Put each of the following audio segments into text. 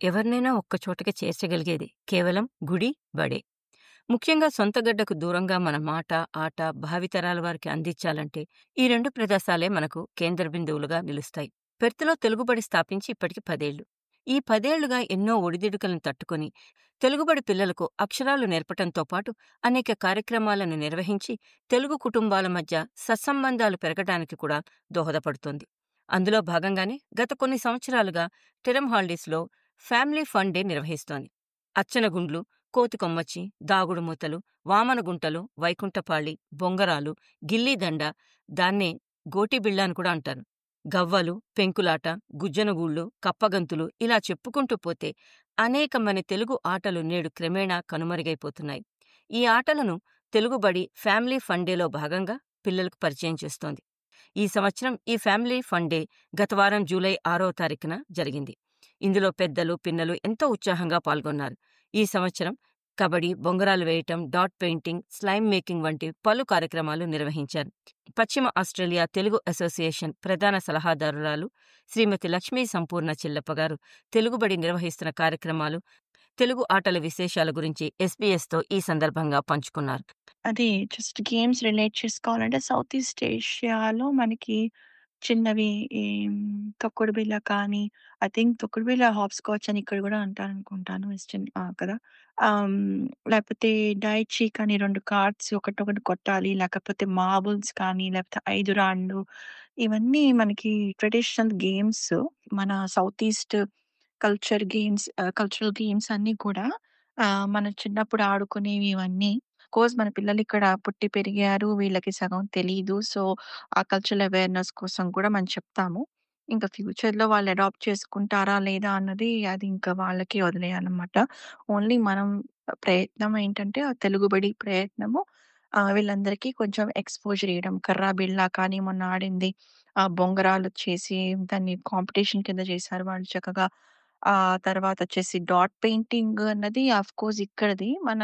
ఎవరినైనా ఒక్క చోటకి చేర్చగలిగేది కేవలం గుడి, బడే. ముఖ్యంగా సొంత గడ్డకు దూరంగా మన మాట, ఆట భావితరాల వారికి అందించాలంటే ఈ రెండు ప్రదేశాలే మనకు కేంద్ర బిందువులుగా నిలుస్తాయి. పెర్త్‌లో తెలుగుబడి స్థాపించి ఇప్పటికి పదేళ్లు. ఈ పదేళ్లుగా ఎన్నో ఒడిదుడుకులను తట్టుకొని తెలుగుబడి పిల్లలకు అక్షరాలు నేర్పటంతో పాటు అనేక కార్యక్రమాలను నిర్వహించి తెలుగు కుటుంబాల మధ్య సత్సంబంధాలు పెరగడానికి కూడా దోహదపడుతోంది. అందులో భాగంగానే గత కొన్ని సంవత్సరాలుగా టెర్మ్ హాలిడేస్‌లో ఫ్యామిలీ ఫన్ డే నిర్వహిస్తోంది. అచ్చనగుండ్లు, కోతికొమ్మచ్చి, దాగుడుమూతలు, వామనగుంటలు, వైకుంఠపాళి, బొంగరాలు, గిల్లీదండ దాన్నే గోటీబిళ్ళ అని కూడా అంటారు. గవ్వలు, పెంకులాట, గుజ్జనగూళ్లు, కప్పగంతులు ఇలా చెప్పుకుంటూ పోతే అనేకమైన తెలుగు ఆటలు నేడు క్రమేణా కనుమరుగైపోతున్నాయి. ఈ ఆటలను తెలుగుబడి ఫ్యామిలీ ఫన్ డేలో భాగంగా పిల్లలకు పరిచయం చేస్తోంది. ఈ సంవత్సరం ఈ ఫ్యామిలీ ఫన్ డే గత వారం జూలై ఆరవ తారీఖున జరిగింది. ఇందులో పెద్దలు, పిన్నలు ఎంతో ఉత్సాహంగా పాల్గొన్నారు. ఈ సంవత్సరం కబడ్డీ, బొంగరాలు వేయటం, డాట్ పెయింటింగ్, స్లైమ్ మేకింగ్ వంటి పలు కార్యక్రమాలు నిర్వహించారు. పశ్చిమ ఆస్ట్రేలియా తెలుగు అసోసియేషన్ ప్రధాన సలహాదారురాలు శ్రీమతి లక్ష్మీ సంపూర్ణ చిల్లప్ప గారు తెలుగుబడి నిర్వహిస్తున్న కార్యక్రమాలు, తెలుగు ఆటల విశేషాల గురించి ఎస్బీఎస్‌తో ఈ సందర్భంగా పంచుకున్నారు. అది జస్ట్ గేమ్స్ రిలేట్ చేసుకోవాలంటే సౌత్ ఈస్ట్ ఏషియాలో మనకి చిన్నవి ఈ తొక్కుడు బిళ్ళ కానీ, ఐ థింక్ తొక్కుడు బిళ్ళ హాప్‌స్కాచ్ అని ఇక్కడ గూడా అంటారనుకుంటాను. వెస్టర్న్ ఆ! కదా! ఆహ్, హ్మ్, లేకపోతే డైచీ కానీ 2 కార్డ్స్ ఒకటొకటి కొట్టాలి. లేకపోతే మార్బుల్స్ కానీ, లేకపోతే 5 రాళ్ళు ఇవన్నీ మనకి ట్రెడిషనల్ గేమ్స్. మన south east culture games ah, cultural games అన్నీ కూడా ఆహ్, మన చిన్నప్పుడు ఆడుకునేవి ఇవన్నీ. కోర్స్ మన పిల్లలు ఇక్కడ పుట్టి పెరిగారు. వీళ్ళకి సగం తెలీదు. సో, ఆ కల్చరల్ అవేర్‌నెస్ కోసం కూడా మనం చెప్తాము. ఇంకా ఫ్యూచర్‌లో వాళ్ళు అడాప్ట్ చేసుకుంటారా లేదా అన్నది అది ఇంకా వాళ్ళకే వదిలేయాలన్నమాట. ఓన్లీ మనం ప్రయత్నం ఏంటంటే ఆ తెలుగుబడి ప్రయత్నము ఆహ్, వీళ్ళందరికీ కొంచెం ఎక్స్‌పోజర్ ఇయ్యడం. కర్రా బిళ్ళ కానీ మొన్న ఆడింది ఆహ్, బొంగరాలొచ్చేసి దాన్ని కాంపిటీషన్ కింద చేశారు వాళ్ళు చక్కగా. ఆ తర్వాతొచ్చేసి డాట్ పెయింటింగ్ అన్నది ఆఫ్‌కోర్స్ ఇక్కడిది. మన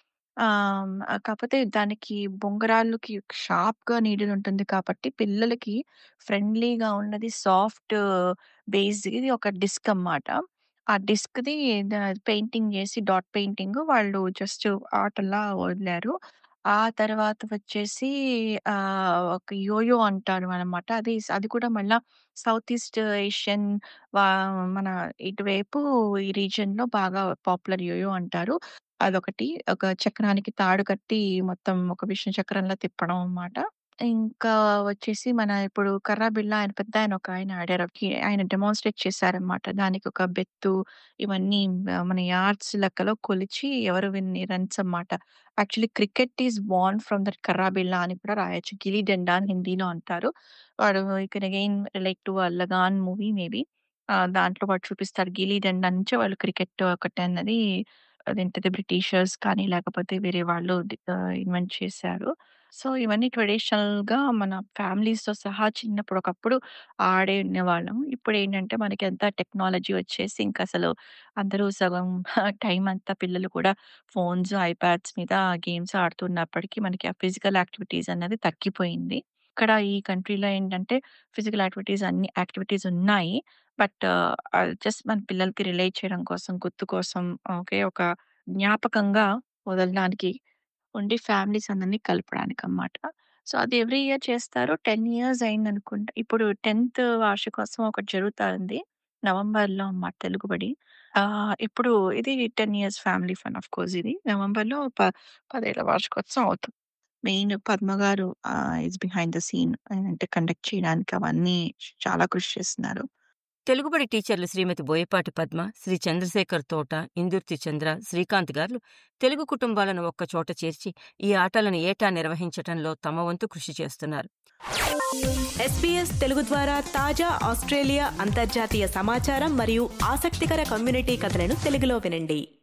ఆహ్, కాపోతే దానికి బొంగరాళ్ళకి షార్ప్‌గా నీడిల్ ఉంటుంది కాబట్టి పిల్లలకి ఫ్రెండ్లీగా ఉన్నది సాఫ్ట్ బేస్‌ది ఒక డిస్క్ అన్నమాట. ఆ డిస్క్‌ది ద పెయింటింగ్ చేసి డాట్ పెయింటింగ్ వాళ్ళు జస్ట్ ఆటలా వదిలారు. ఆ తర్వాత వచ్చేసి ఆహ్, ఒక యోయో అంటారు అన్నమాట. అది స్ అది కూడా మళ్ళా సౌత్ ఈస్ట్ ఏషియన్ వా మన ఇటువైపు ఈ రీజియన్‌లో బాగా పాపులర్ యోయో అంటారు. అదొకటి. ఒక చక్రానికి తాడు కట్టి మొత్తం ఒక విష్ణు చక్రంలా తిప్పడం అన్నమాట. ఇంకా వచ్చేసి మన ఇప్పుడు కర్రా బిళ్ళ ఆయన పెద్దాయన ఒకాయన ఆడారు. కి ఆయన డెమాన్‌స్ట్రేట్ చేశారన్నమాట. దానికి ఒక బెత్తు ఇవన్నీ ఆహ్, మన యార్డ్స్ లెక్కలో కొలిచి ఎవరు ఎన్ని రన్స్ అన్నమాట. Actually cricket is born from that కర్రా బిళ్ళ అని కూడా రాయొచ్చు. గిల్లీ డండా అని హిందీలో అంటారు. వాడు you can again relate to ఆ 'లగాన్' మూవీ మేబీ. ఆహ్, దాంట్లో వాడు చూపిస్తారు. గిల్లీ డండా నుంచే వాళ్ళు క్రికెట్ ఒకటన్నది అదేంటిది బ్రిటిషర్స్ కానీ లేకపోతే వేరే వాళ్ళు డి ఆహ్, ఇన్వెంట్ చేశారు. సో, ఇవన్నీ ట్రెడిషనల్‌గా మన ఫ్యామిలీస్‌తో సహా చిన్నప్పుడు ఒకప్పుడు ఆడేవాళ్ళం. ఇప్పుడేంటంటే మనకి అంతా టెక్నాలజీ వచ్చేసి ఇంకసలు అందరూ సగం టైం అంతా పిల్లలు కూడా ఫోన్స్, ఐప్యాడ్స్ మీద గేమ్స్ ఆడుతున్నప్పటికీ మనకి ఆ ఫిజికల్ యాక్టివిటీస్ అన్నది తగ్గిపోయింది. ఇక్కడ ఈ కంట్రీలో ఏంటంటే ఫిజికల్ యాక్టివిటీస్ అన్ని యాక్టివిటీస్ ఉన్నాయి. బట్ ఆహ్, జస్ట్ మన పిల్లలకి రిలేట్ చేయడం కోసం, గుర్తు కోసం ఒకే ఒక జ్ఞాపకంగా వదలడానికి ఉండి ఫ్యామిలీస్ అందరిని కలపడానికన్నమాట. సో, అది ఎవ్రీ ఇయర్ చేస్తారు. 10 ఇయర్స్ అయిందనుకుంటా. ఇప్పుడు 10థ్ వార్షికోత్సవం ఒకటి జరుగుతా ఉంది. నవంబర్‌లో అన్నమాట తెలుగుబడి. ఆహ్, ఇప్పుడు ఇది 10 ఇయర్స్ ఫ్యామిలీ ఫన్ ఆఫ్‌కోర్స్ ఇది. నవంబర్‌లో ప పదేళ్ల వార్షికోత్సవం అవుతుంది. Main Padma garu ah, is behind the scene అంటే కండక్ట్ చేయడానికి అవన్నీ చాలా కృషి చేస్తున్నారు. తెలుగుబడి టీచర్లు శ్రీమతి బోయపాటి పద్మ, శ్రీ చంద్రశేఖర్ తోట, ఇందుర్తి చంద్ర, శ్రీకాంత్ గార్లు తెలుగు కుటుంబాలను ఒక్కచోట చేర్చి ఈ ఆటలను ఏటా నిర్వహించటంలో తమ వంతు కృషి చేస్తున్నారు. ఎస్బీఎస్ తెలుగు ద్వారా తాజా ఆస్ట్రేలియా అంతర్జాతీయ సమాచారం మరియు ఆసక్తికర కమ్యూనిటీ కథలను తెలుగులో వినండి.